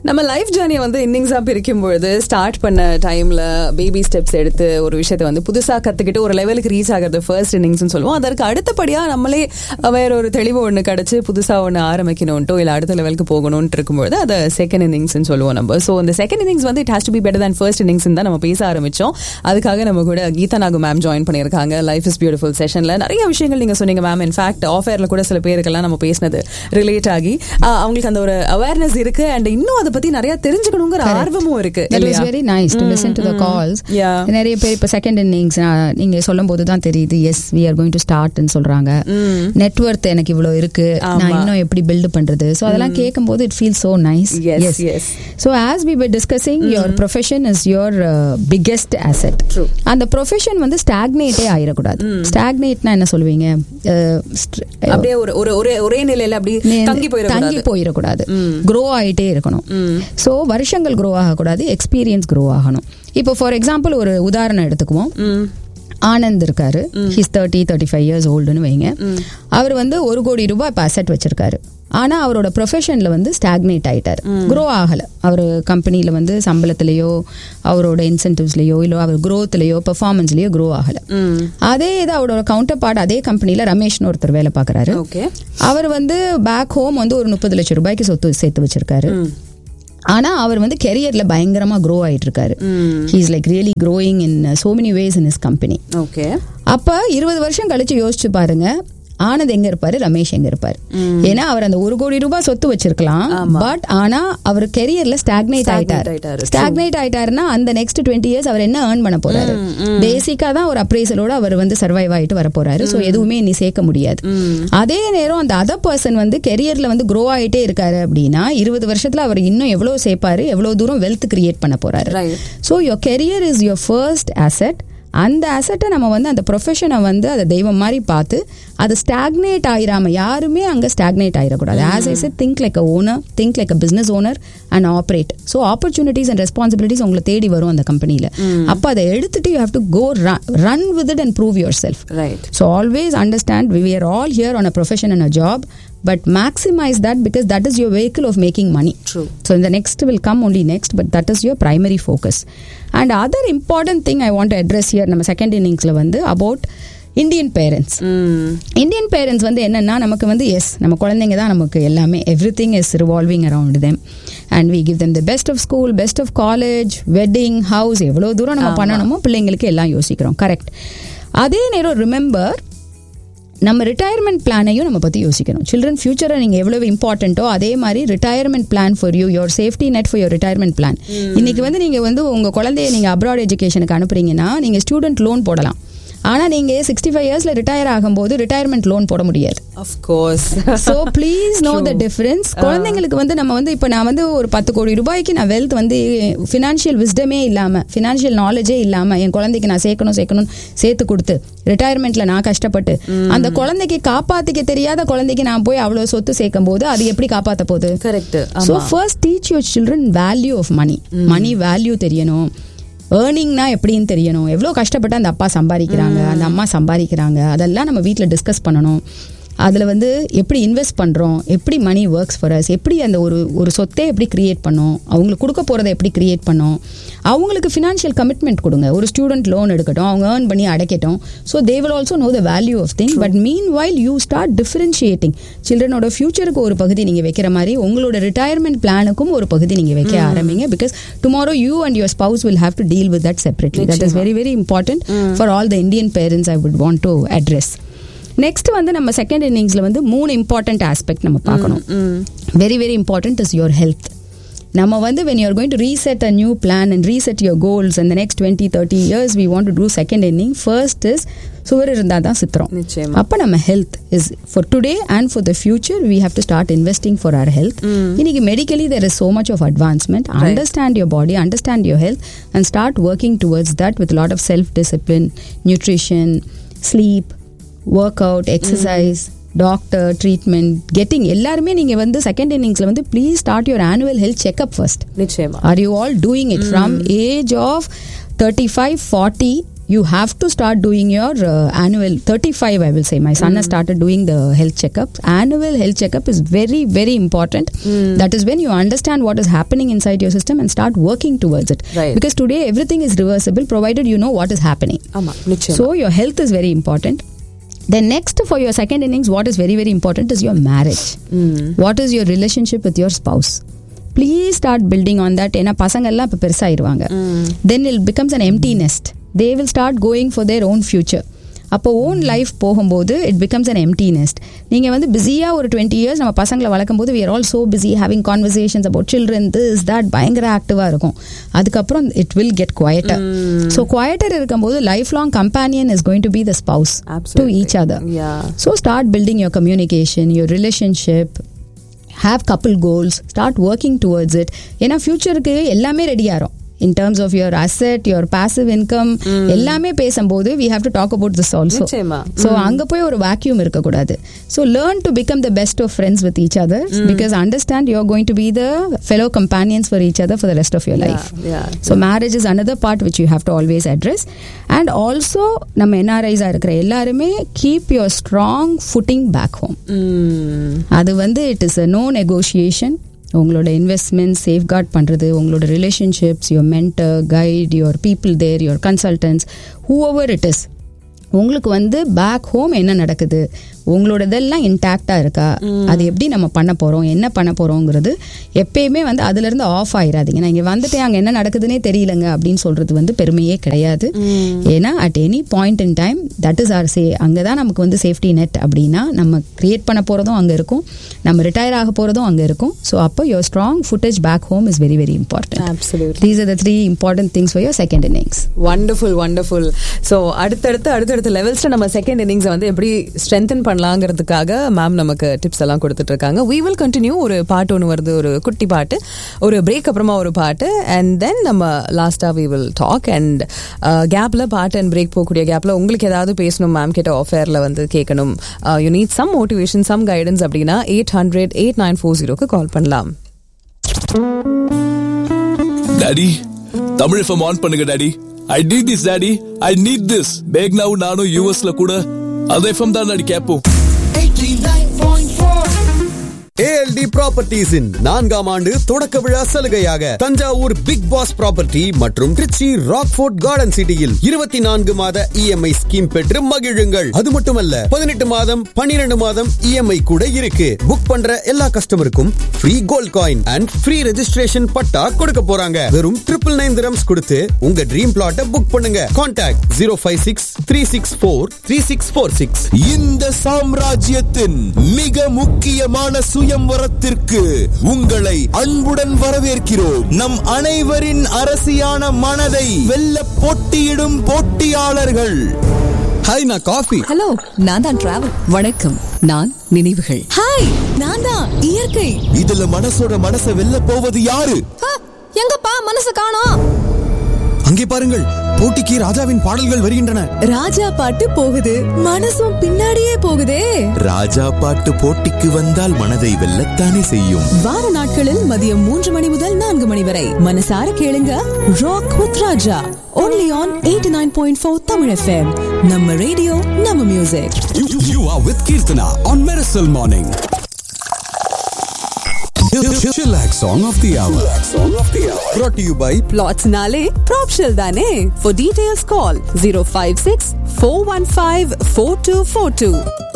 நம்ம லைஃப் ஜேர்னியை வந்து இன்னிங்ஸா பிரிக்கும் பொழுது ஸ்டார்ட் பண்ண டைம்ல பேபி ஸ்டெப்ஸ் எடுத்து ஒரு விஷயத்தை வந்து புதுசா கத்துக்கிட்டு ஒரு லெவலுக்கு ரீச் ஆகிறது ஃபர்ஸ்ட் இன்னிங்ஸ் சொல்லுவோம் அதற்கு அடுத்தபடியா நம்மளே வேற ஒரு தெளிவு ஒண்ணு கிடைச்சு புதுசா ஒண்ணு ஆரம்பிக்கணும்ட்டோ இல்ல அடுத்த லெவலுக்கு போகணும்னு இருக்கும்பொழுது அதை செகண்ட் இன்னிங்ஸ் சொல்லுவோம் நம்ம ஸோ அந்த செகண்ட் இன்னிங்ஸ் வந்து it has to be better than first innings தான் நம்ம பேச ஆரம்பிச்சோம் அதுக்காக நம்ம கூட கீதா நாகு மேம் ஜாயின் பண்ணியிருக்காங்க லைஃப் இஸ் பியூட்டிஃபுல் செஷன்ல நிறைய விஷயங்கள் நீங்க சொன்னீங்க மேம் இன்ஃபேக்ட் ஆஃபேர்ல கூட சில பேருக்கெல்லாம் நம்ம பேசினது ரிலேட் ஆகி ஆஹ் அவங்களுக்கு அந்த ஒரு அவேர்னஸ் இருக்கு அண்ட் இன்னும் அதை பத்தி நிறைய தெரிஞ்சுக்கணுங்கிற ஆர்வமும் இருக்கு தட் இல்லையா? Was very nice to listen to the calls Yeah. நிறைய பேர் இப்போ செகண்ட் இன்னிங்ஸ் நீங்க சொல்லும் போது தான் தெரியுது yes we are going to ஸ்டார்ட்னு சொல்றாங்க நெட்ஒர்த் எனக்கு இவ்வளோ இருக்கு நான் இன்னும் எப்படி பில்ட் பண்றது ஸோ அதெல்லாம் கேட்கும்போது it feel so nice Yes, yes. So as we were discussing your profession is your biggest asset True. அந்த ப்ரொஃபஷன் வந்து ஸ்டாக்னேட்டே ஆயிடக்கூடாது ஸ்டாக்னேட்னா என்ன சொல்லுவீங்க அஹ், st- அப்படியே ஒரு ஒரு ஒரே ஒரே நிலையில அப்படி நே- தங்கி தங்கி போயிடக்கூடாது போயிடக்கூடாது க்ரோ ஆயிட்டே இருக்கணும் ஸோ வருஷங்கள் க்ரோ ஆகக்கூடாது எக்ஸ்பீரியன்ஸ் க்ரோ ஆகணும் இப்போ ஃபார் எக்ஸாம்பிள் ஒரு உதாரணம் எடுத்துக்குவோம் ஆனந்த் இருக்காரு his thirty thirty five years ஓல்டுன்னு வைங்க அவர் வந்து ஒரு கோடி ரூபாய் இப்போ அசெட் வச்சிருக்காரு ஆனா அவரோட ப்ரொஃபஷன்ல வந்து ஸ்டாக்னேட் ஆயிட்டாரு க்ரோ ஆகல அவர் கம்பெனில வந்து சம்பளத்திலேயோ அவரோட இன்சென்டிவ்ஸ்லயோ இல்ல அவர் growthலயோ பெர்ஃபார்மன்ஸ்லயோ க்ரோ ஆகல அதே இது அவரோட கவுண்டர் பார்ட் அதே கம்பெனில ரமேஷ்னு ஒருத்தர் வேலை பார்க்கறாரு ஓகே அவர் வந்து பேக் ஹோம் வந்து ஒரு முப்பது லட்சம் ரூபாய்க்கு சொத்து சேர்த்து வச்சிருக்காரு ஆனா அவர் வந்து கெரியர்ல பயங்கரமா க்ரோ ஆயிட்டு இருக்காரு he's like really growing in so many ways in his company okay அப்ப இருபது வருஷம் கழிச்சு யோசிச்சு பாருங்க ஆனந்த் எங்க இருப்பாரு ரமேஷ் எங்க இருப்பாரு ஏன்னா அவர் அந்த ஒரு கோடி ரூபாய் சொத்து வச்சிருக்கலாம் பட் ஆனா அவர் கெரியர்ல ஸ்டாக்னேட் Stagnate ஆயிட்டாரு ஆயிட்டாரு. ஸ்டாக்னேட் ஆயிட்டாருன்னா அந்த நெக்ஸ்ட் டுவெண்ட்டி இயர்ஸ் அவர் என்ன ஏர்ன் பண்ண போறாரு பேசிக்கா தான் ஒரு அப்ரைசலோட அவர் வந்து சர்வைவ் ஆயிட்டு வர போறாரு சோ எதுவுமே இனி சேர்க்க முடியாது அதே நேரம் அந்த அதர் பர்சன் வந்து கெரியர்ல வந்து க்ரோ ஆயிட்டே இருக்காரு அப்படின்னா இருபது வருஷத்துல அவர் இன்னும் எவ்வளவு சேர்ப்பாரு எவ்வளவு தூரம் வெல்த் கிரியேட் பண்ண போறாரு Right. So your career is your first asset அந்த அசெட்டை நம்ம வந்து அந்த ப்ரொஃபஷனை வந்து அதை தெய்வம் மாதிரி பார்த்து அது ஸ்டாக்னேட் ஆயிராம யாருமே அங்கே ஸ்டாக்னேட் ஆயிடக்கூடாது as I said think like a owner think like a business owner and operate so opportunities and responsibilities உங்களை தேடி வரும் அந்த கம்பெனியில் அப்போ அதை எடுத்துட்டு you have to go run with it and prove yourself right So always understand we are all here on a profession and a job, but maximize that because that is your vehicle of making money. True. So the next will come only next, but that is your primary focus. And other important thing I want to address here, நம்ம second inningsல வந்து about Indian parents Indian parents வந்து என்னன்னா நமக்கு வந்து S நம்ம குழந்தைங்க தான் நமக்கு எல்லாமே everything is revolving around them and we give them the best of school best of college wedding house எவ்வளோ தூரம் நம்ம பண்ணணுமோ பிள்ளைங்களுக்கு எல்லாம் யோசிக்கிறோம் கரெக்ட் அதே நேரம் ரிமெம்பர் நம்ம ரிட்டையர்மெண்ட் பிளானையும் நம்ம பற்றி யோசிக்கணும் சில்ட்ரன் ஃபியூச்சரை நீங்கள் எவ்வளவு இம்பார்ட்டண்ட்டோ அதே மாதிரி retirement plan for you your safety net for your retirement plan இன்னைக்கு வந்து நீங்கள் வந்து உங்கள் குழந்தைய நீங்கள் அப்ராட் எஜுகேஷனுக்கு அனுப்புறீங்கன்னா நீங்கள் ஸ்டூடெண்ட் லோன் போடலாம் ஆனால் நீங்கள் சிக்ஸ்டி ஃபைவ் இயர்ஸில் ரிட்டையர் ஆகும்போது ரிட்டையர்மெண்ட் லோன் போட முடியாது of course so please know the difference குழந்தைங்களுக்கு வந்து நம்ம வந்து இப்போ நான் வந்து ஒரு பத்து கோடி ரூபாய்க்கு நான் வெல்த் வந்து ஃபினான்ஷியல் விஸ்டமே இல்லாமல் ஃபினான்ஷியல் நாலேஜே இல்லாமல் என் குழந்தைக்கு நான் சேர்க்கணும் சேர்க்கணும் சேர்த்து கொடுத்து ரிட்டையர்மெண்ட்ல நான் கஷ்டப்பட்டு அந்த குழந்தைக்கு காப்பாத்திக்க தெரியாத குழந்தைக்கு நான் போய் அவ்வளவு சொத்து சேர்க்கும் போது அது எப்படி காப்பாத்த போகுது correct so first teach your children value of money money value தெரியணும் ஏர்னிங்னா எப்படின்னு தெரியணும் எவ்வளோ கஷ்டப்பட்டு அந்த அப்பா சம்பாதிக்கிறாங்க அந்த அம்மா சம்பாதிக்கிறாங்க அதெல்லாம் நம்ம வீட்டில் டிஸ்கஸ் பண்ணணும் அதில் வந்து எப்படி இன்வெஸ்ட் பண்ணுறோம் எப்படி மணி ஒர்க்ஸ் ஃபார் அஸ் எப்படி அந்த ஒரு ஒரு சொத்தை எப்படி கிரியேட் பண்ணோம் அவங்களுக்கு கொடுக்க போகிறத எப்படி கிரியேட் பண்ணோம் அவங்களுக்கு ஃபினான்ஷியல் கமிட்மெண்ட் கொடுங்க ஒரு ஸ்டூடெண்ட் லோன் எடுக்கட்டும் அவங்க ஏர்ன் பண்ணி அடைக்கட்டும் so they will also know the value of thing but meanwhile you start differentiating சில்ட்ரனோட ஃபியூச்சருக்கு ஒரு பகுதி நீங்கள் வைக்கிற மாதிரி உங்களோட ரிட்டையர்மெண்ட் பிளானுக்கும் ஒரு பகுதி நீங்கள் வைக்க ஆரம்பிங்க because tomorrow you and your spouse will have to deal with that separately that is very very important for all the Indian parents I would want to address next வந்து நம்ம செகண்ட் இன்னிங்ஸ்ல வந்து மூணு இம்பார்ட்டன்ட் ஆஸ்பெக்ட் நம்ம பார்க்கணும் very very important is your health நம்ம வந்து when you're going to reset a new plan and reset your goals அந்த next twenty thirty years we want to do second inning first is சுவர் இருந்தால் தான் சித்திரம் நிச்சயமா. அப்போ நம்ம health is for today and for the future we have to start investing for our health இன்னைக்கு medically there is so much of advancement understand your body understand your health and start working towards that with lot of self discipline nutrition sleep workout exercise doctor treatment getting எல்லாருமே நீங்க வந்து second இன்னிங்ஸ்ல வந்து please start your annual health checkup first நிச்சயமா are you all doing it from age of thirty five forty you have to start doing your uh, annual 35 i will say my son has started doing the health checkups annual health checkup is very very important that is when you understand what is happening inside your system and start working towards it Right. because today everything is reversible provided you know what is happening ஆமா நிச்சயம் so your health is very important then next for your second innings what is very very important is your marriage what is your relationship with your spouse please start building on that ஏன்னா பசங்க எல்லாம் இப்போ பெருசாயிருவாங்க then it becomes an empty nest they will start going for their own future அப்போ own life போகும்போது it becomes an empty nest நீங்கள் வந்து பிஸியாக ஒரு டுவெண்ட்டி இயர்ஸ் நம்ம பசங்களை வளர்க்கும் போது we are all so busy having conversations about children this that பயங்கர ஆக்டிவாக இருக்கும் அதுக்கப்புறம் it will get quieter so quieter இருக்கும்போது lifelong companion is going to be the spouse to Absolutely. Each other Yeah. So start building your communication your relationship have couple goals start working towards it ஏன்னா ஃபியூச்சருக்கு எல்லாமே ready ஆகும் in terms of your asset your passive income எல்லாமே பேசும்போது we have to talk about this also நிச்சயமா. So அங்க போய் ஒரு வேக்யூம் இருக்கக்கூடாது so learn to become the best of friends with each other because understand you're going to be the fellow companions for each other for the rest of your life yeah. So marriage is another part which you have to always address and also நம்ம என்ஆர்ஐஸாக இருக்கிற எல்லாருமே keep your strong footing back home அது வந்து it is a no negotiation உங்களோட investment safeguard பண்ணுறது உங்களோட relationships your mentor guide your people there your consultants whoever it is உங்களுக்கு வந்து பேக் ஹோம் என்ன நடக்குது உங்களோட இதெல்லாம் இன்டாக்டாக இருக்கா அது எப்படி நம்ம பண்ண போகிறோம் என்ன பண்ண போகிறோங்கிறது எப்பயுமே வந்து அதுலேருந்து ஆஃப் ஆயிடாதீங்க நான் இங்கே வந்துட்டு அங்கே என்ன நடக்குதுன்னே தெரியலங்க அப்படின்னு சொல்கிறது வந்து பெருமையே கிடையாது ஏன்னா at any point in time that is or say அங்கே தான் நமக்கு வந்து சேஃப்டி நெட் அப்படின்னா நம்ம கிரியேட் பண்ண போகிறதும் அங்கே இருக்கும் நம்ம ரிட்டையர் ஆக போகிறதும் அங்கே இருக்கும் ஸோ அப்போ your strong footing back home is very very important Absolutely. These are the three important things for your second innings wonderful wonderful so அடுத்தடுத்து அடுத்தடுத்த லெவல்ஸ்ல நம்ம செகண்ட் இன்னிங்ஸை வந்து எப்படி ஸ்ட்ரென்தன் பண்ணலாங்கிறதுக்காக மேம் நமக்கு டிப்ஸ் எல்லாம் கொடுத்துட்டு இருக்காங்க வி வில் கண்டினியூ ஒரு பாட்டு ஒன்று வருது ஒரு குட்டி பாட்டு ஒரு பிரேக் அப்புறமா ஒரு பாட்டு அண்ட் தென் நம்ம லாஸ்டா வி வில் டாக் அண்ட் கேப்ல பாட்டு அண்ட் பிரேக் போகக்கூடிய கேப்ல உங்களுக்கு ஏதாவது பேசணும் மேம் கிட்ட ஆஃபேர்ல வந்து கேட்கணும் you need some motivation some guidance அப்படின்னா eight hundred eight nine four ஜீரோக்கு கால் பண்ணலாம் டாடி தமிழ் எஃப்எம் ஆன் பண்ணுங்க daddy I need this daddy I need this பேக்னாவும் நானும் யூஎஸ்ல கூட அது எஃப்எம் தான் டாடி கேட்போம் ஏஎல்டி ப்ராப்பர்ட்டிஸின் நான்காம் ஆண்டு தொடக்க விழா சலுகையாக தஞ்சாவூர் பிக் பாஸ் ப்ராப்பர்ட்டி மற்றும் திருச்சி ராக்ஃபோர்ட் கார்டன் சிட்டியில் இருபத்தி நான்கு மாத இஎம்ஐ ஸ்கீம் பெற்று மகிழுங்கள் அது மட்டுமல்ல பதினெட்டு மாதம் பன்னிரண்டு மாதம் இஎம்ஐ கூட இருக்கு புக் பண்ற எல்லா கஸ்டமருக்கும் free gold coin and free registration patta கொடுக்க போறாங்க வெறும் ட்ரிபிள் நைன் திரம்ஸ் கொடுத்து உங்க ட்ரீம் பிளாட்டை புக் பண்ணுங்க contact zero five six three six four three six four six இந்த சாம்ராஜ்யத்தின் மிக முக்கியமான சுயம்வரத்திற்கு உங்களை அன்புடன் வரவேற்கிறோம் நம் அனைவரின் அரசியான மனதை வெல்ல போட்டியிடும் போட்டியாளர்கள் ஹாய் நான் காஃபி ஹலோ நான் தான் டிராவல் வணக்கம் நான் நினைவுகள் ஹாய் நான் தான் இயற்கை இதுல மனசோட மனசை வெல்ல போவது யாரு ஹ, எங்கப்பா மனசு காணோம் அங்கே பாருங்கள் போட்டிக்கு ராஜாவின் பாடல்கள் வருகின்றன ராஜா பாட்டு போகுது மனசும் பின்னாடியே போகுதே ராஜா பாட்டு போட்டிக்கு வந்தால் மனதை வெல்லத்தானே செய்யும் வார நாட்களில் மதியம் மூன்று மணி முதல் நான்கு மணி வரை மனசார கேளுங்க rock with Raja only on eighty nine point four Tamil FM நம்ம ரேடியோ நம்ம music You are with Kirtana on Miracle Morning. Chillax song of the hour. Song of the hour. brought to you by பிளாட்ஸ்னாலே ப்ராப்ஷல் தானே for details call zero five six four one five four two four two